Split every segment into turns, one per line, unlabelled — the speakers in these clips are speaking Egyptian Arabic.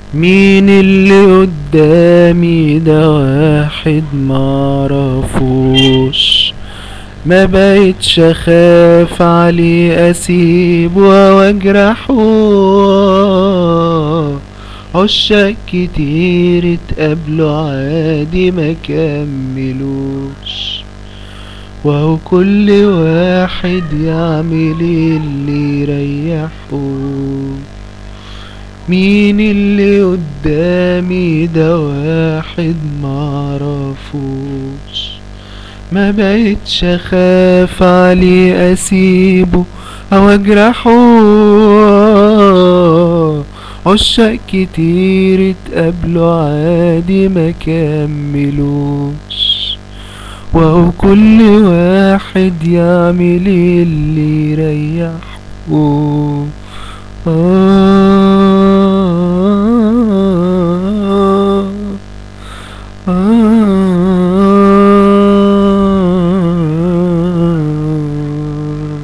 مين اللي قدامي ده واحد معرفوش ما بقتش اخاف عليه اسيبه واجرحه عشاق كتير اتقابلوا عادي ما كملوش وهو كل واحد يعمل اللي يريحه مين اللي قدامي ده واحد معرفوش ما بقتش اخاف عليه اسيبه او اجرحه عشاق كتير اتقابلوا عادي ما كملوش وهو كل واحد يعمل اللي يريحه آه آه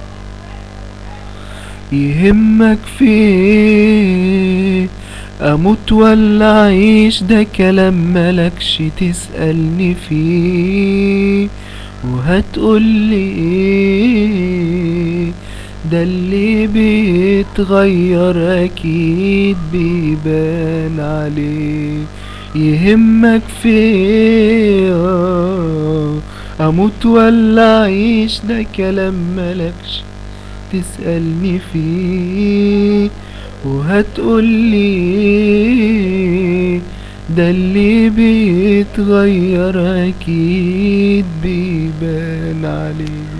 يهمك في ايه اموت ولا اعيش ده كلام ملكش تسألني فيه وهتقولي ايه ده اللي بيتغير اكيد بيبان عليه يهمك في ايه آه، اموت ولا اعيش ده كلام ملكش تسألني فيه وهتقولي ده اللي بيتغير اكيد بيبان عليه